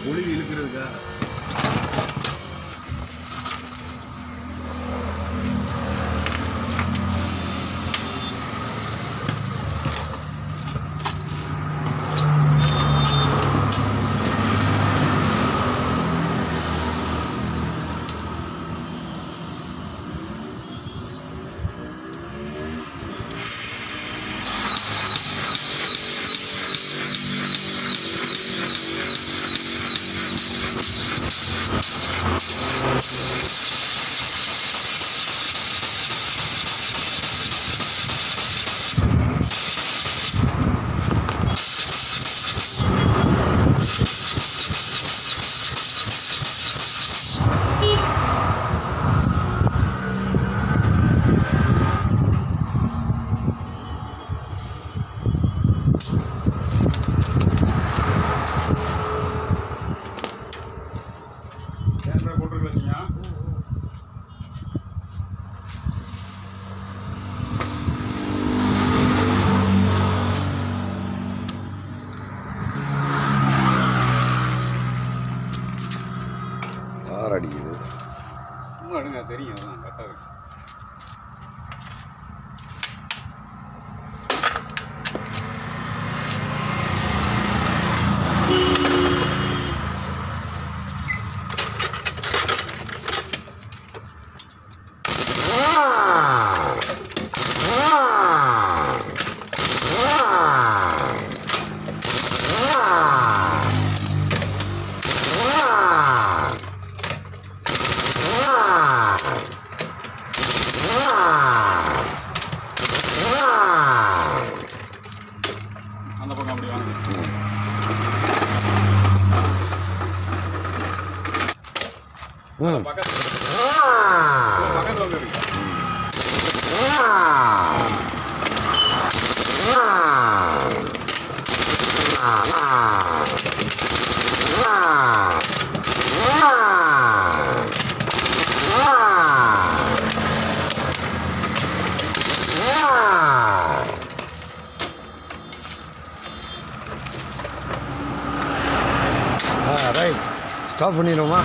ஒளி இழுக்கிறதுக்கா கேமரா போட்டுருக்கீங்க ஆறு அடிக்குது சும்மா எடுங்க தெரியும் அதான் கரெக்டாக இருக்கு அந்த பக்கம் அப்படி வாங்க ம் பக்கத்துல பக்கத்துல வந்து இருக்கு ஆ ரைட் ஸ்டாப் பண்ணிடுவோமா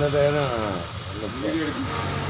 இந்த டயரும் நல்ல வீடியோ எடுக்கும்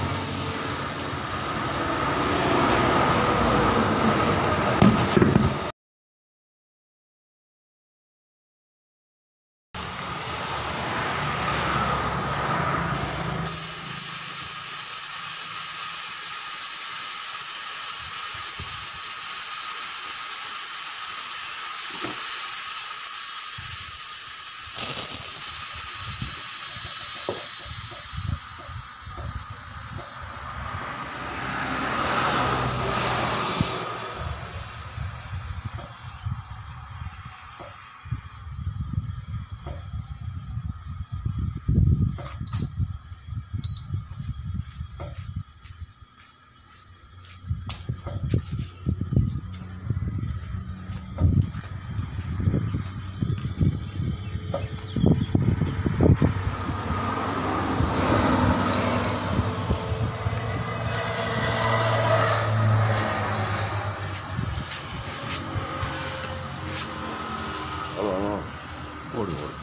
அவ்வளோ ஓடு ஓடு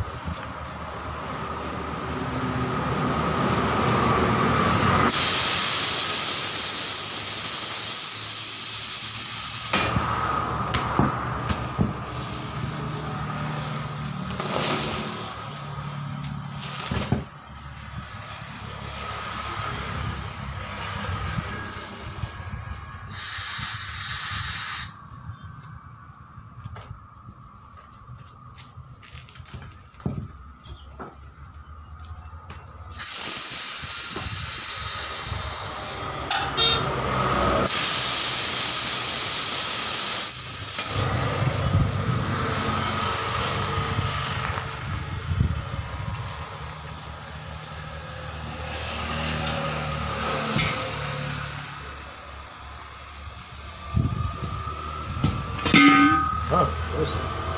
ஆ ஓஸ்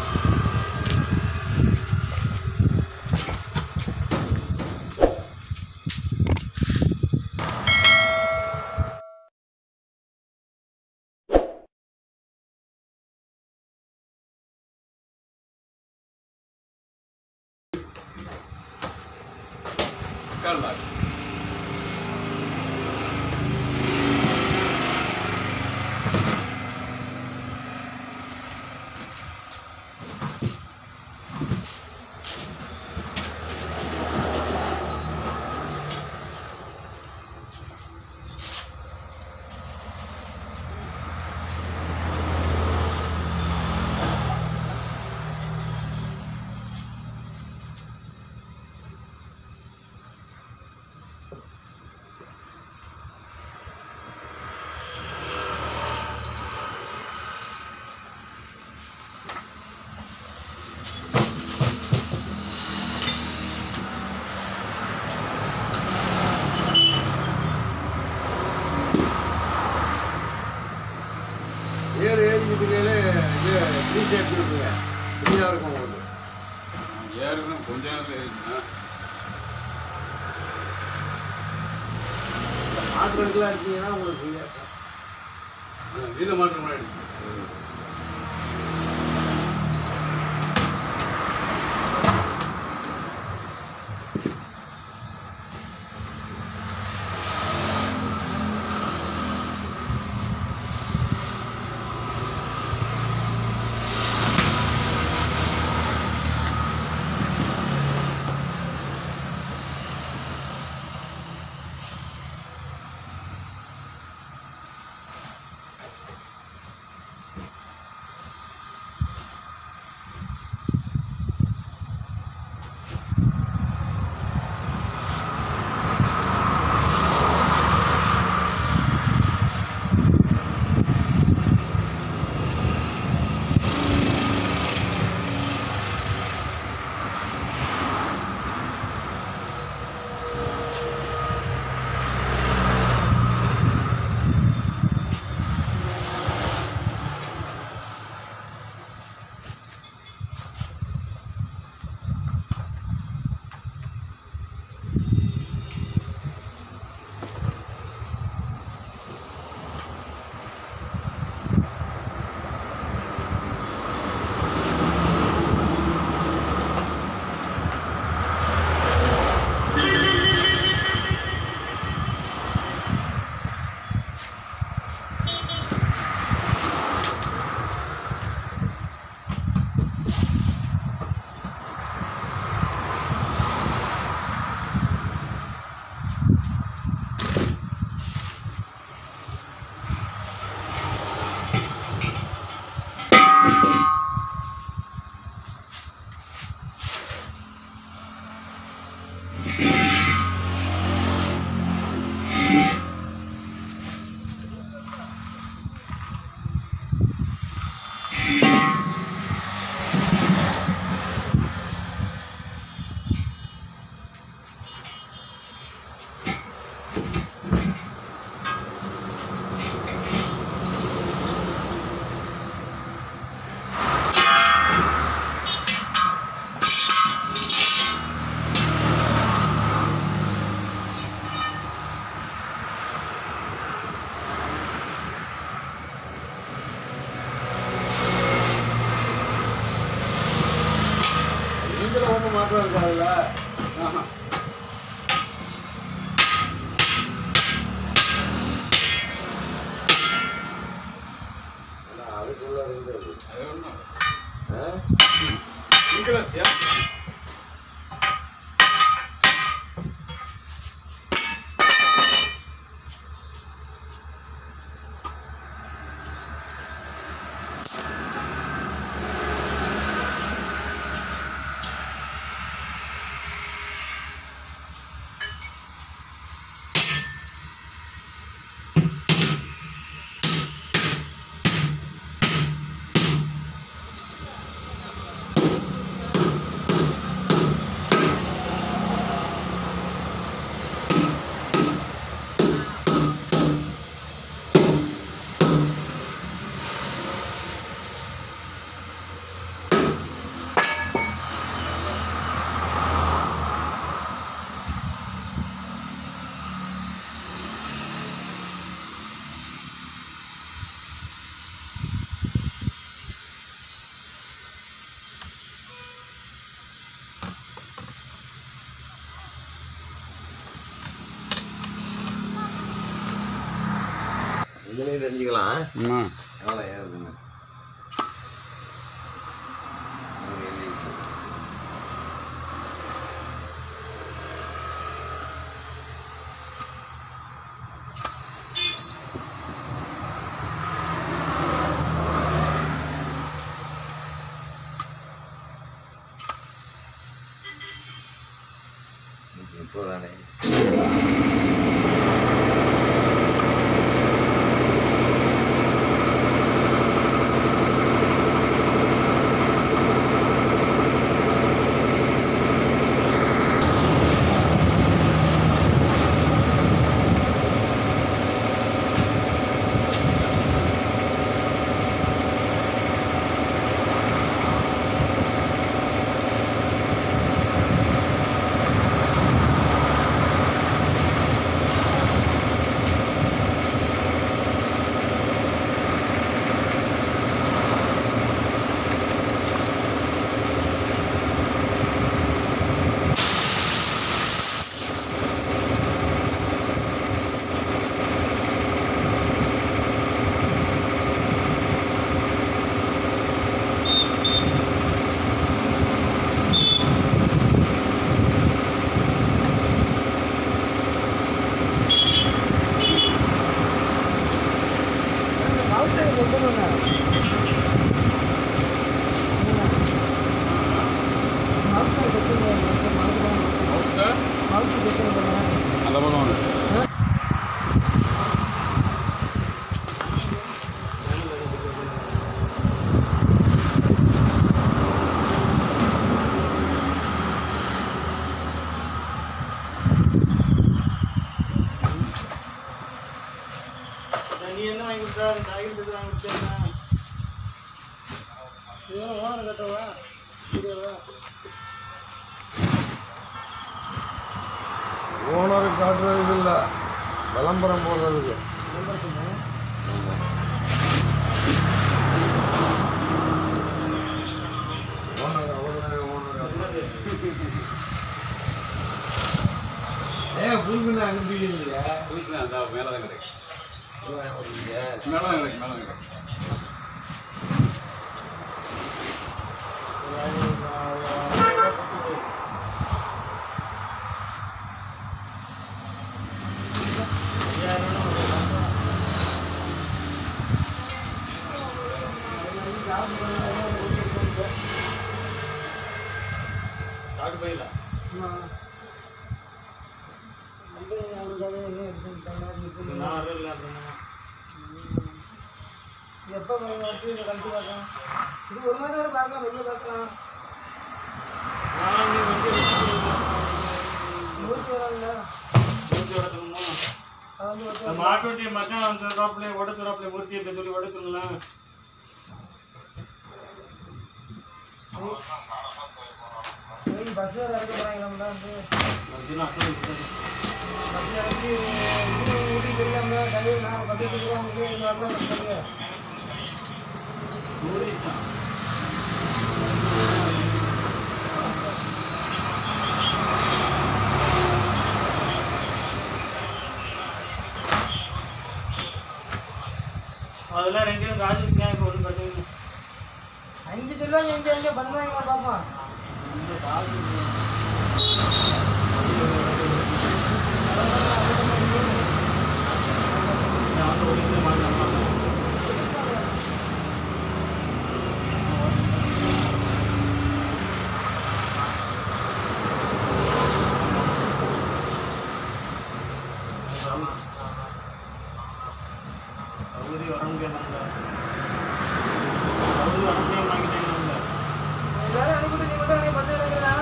கால் ஏர் ஏறிக்கிட்டு மேலே இது த்ரீ ஷேப் இருக்குங்க ஃப்ரீயாக இருக்கும் உங்களுக்கு ஏறுன்னு கொஞ்ச நேரத்தில் ஏறிச்சுன்னா மாற்றுறதுக்குலாம் இருக்கீங்கன்னா உங்களுக்கு ஃப்ரீயாக வீத மாற்றம் முன்னாடி இதுலேயே தெரிஞ்சுக்கலாம் ம் எவ்வளோ ஏறுதுன்னு நூறு எழுதிடுச்சு. நூற்றி முப்பது தானே அந்த பக்கம் வந்து நீ என்ன வாங்கி கொடுத்தா சைக்கிள் செட்டு வாங்கி கொடுத்தா இதெல்லாம் ஓனர் கட்டவா புரியவா ஓனருக்கு காட்டுறதுக்கு இல்லை விளம்பரம் போடுறதுக்கு ஓனர் அவர் ஓனர் ஏ புதுக்குன்னு அனுப்பிடுவீங்க புதுசுல அந்த மேலே தான் கிடைக்கும் ஓடுறீங்க மேலே தான் கிடைக்கும் மேலே தான் கிடைக்கும் காட்டு போயிடல நான் வரல அப்படின்னா எப்போ வருஷம் கழிச்சு பார்க்கலாம் இது ஒரு மாதிரி வரை பார்க்கலாம் வெளியே பார்க்கலாம் நான் நீ வந்து நூற்றி வராங்களா மூர்த்தி உடத்துக்கணும் அது வந்து ஒரு இந்த மாட்டுவண்டி மச்சான் அந்த ரோப்ல உடத்து ரோப்ல மூர்த்தி இப்படி சொல்லி உடத்துங்களா சரி பஸ் வேறு இறக்க போகிறாங்களா வந்து அப்படின்னு அர்த்தம் இருக்குது. பஸ் இறக்கி இது ஊட்டி தெரியாம கழிவு நான் பத்து கொடுக்குறாங்க இது வரலாம் சொல்லுங்க மூர்த்தி தான். அதெல்லாம் ரெண்டையும் காசு இருக்கேன் இப்போ ஒன்றும் பிரச்சனை அஞ்சு கிலோ அஞ்சு அஞ்சு பண்ணுவாங்க பார்ப்போம் நான் வந்து ஒரு இது மாட்டேன் அவரு வர முடியாதாங்க அவரு வர முடியாம எல்லாரும் அனுப்பிட்டு நீ மட்டும் அன்னைக்கு பஸ் இறங்குறா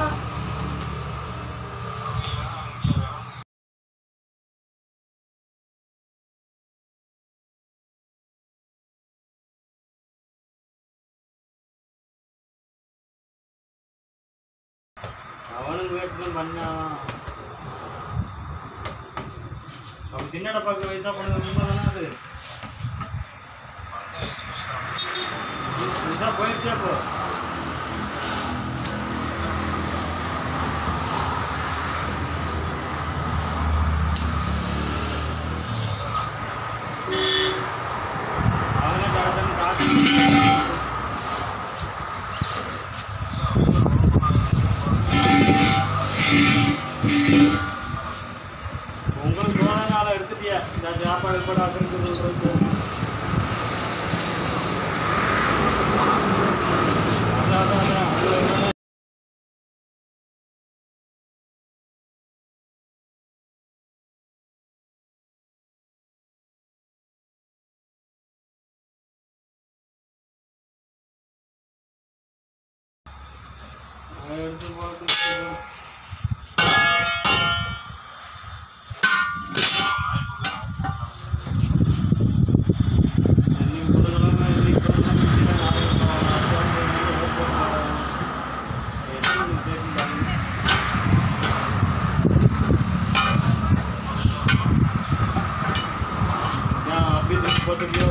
அவனுக்கு முயற்சி தான் பண்ணான் அவன் சின்ன டப்பாக்கு வயசா பண்ணது உண்மை தானே அது வயசா போயிடுச்சு அப்போ ஊற்றிய இந்த சாப்பாடு கூட அசைக்கிறது சொல்றது அதான் அதான் அதான் அது ஒரு- அதை எடுத்து போட்டு இன்னைக்கு கொடுக்கலாமா இன்னைக்கு கொடுக்கலாமா நாளைக்கு அப்படியே போட்டுக்கியோ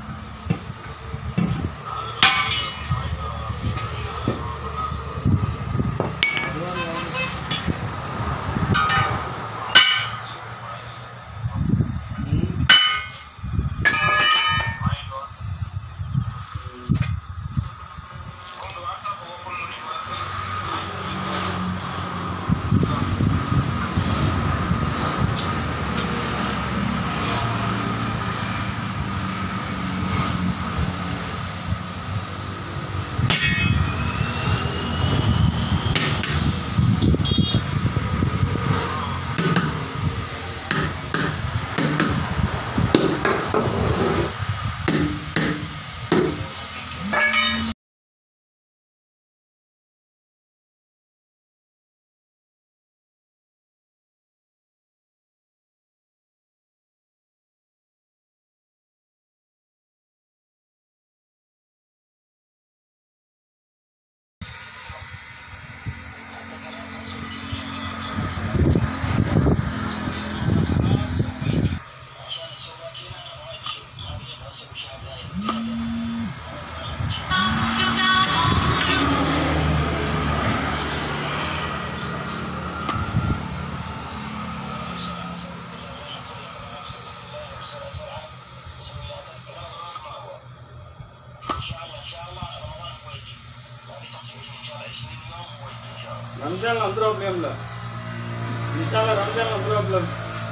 ரம்ஜான் வந்துடுவாப்லையாம்ல இன்ஷால்லா ரம்ஜான் வந்துடுவாப்ல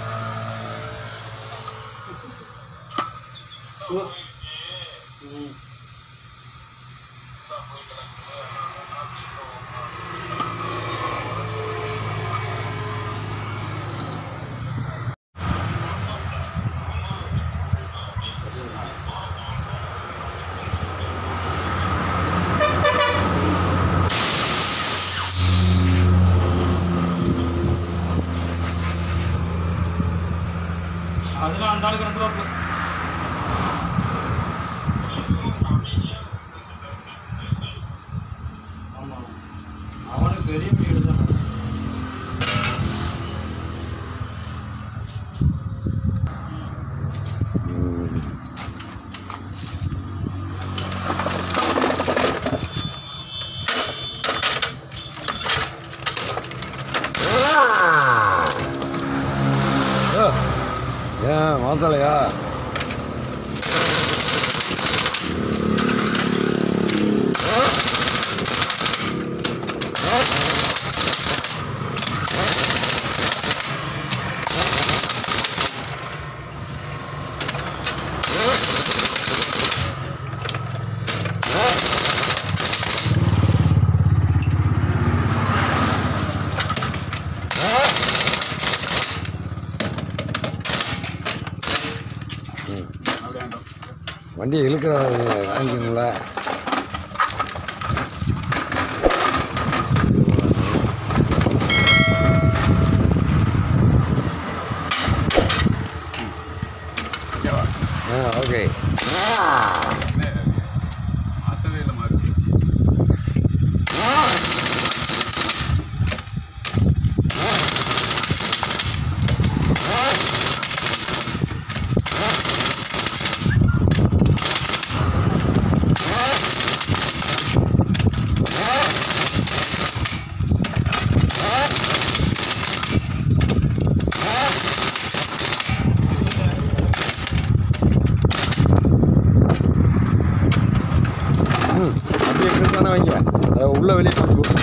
ம் அதெல்லாம் அந்த ஆளுக்கு வந்துடுவாப்ல ஆமா அவனுக்கு பெரிய வீடு தான் ஏன் மாத்தலையா அப்படியே வண்டியை இழுக்கிற வாங்கிக்கணும்ல ஆ ஓகே மாற்றவே இல்லை மாதிரி அப்படியே இழுத்தானே வைங்க அதை உள்ளே வெளியே கொண்டு போ.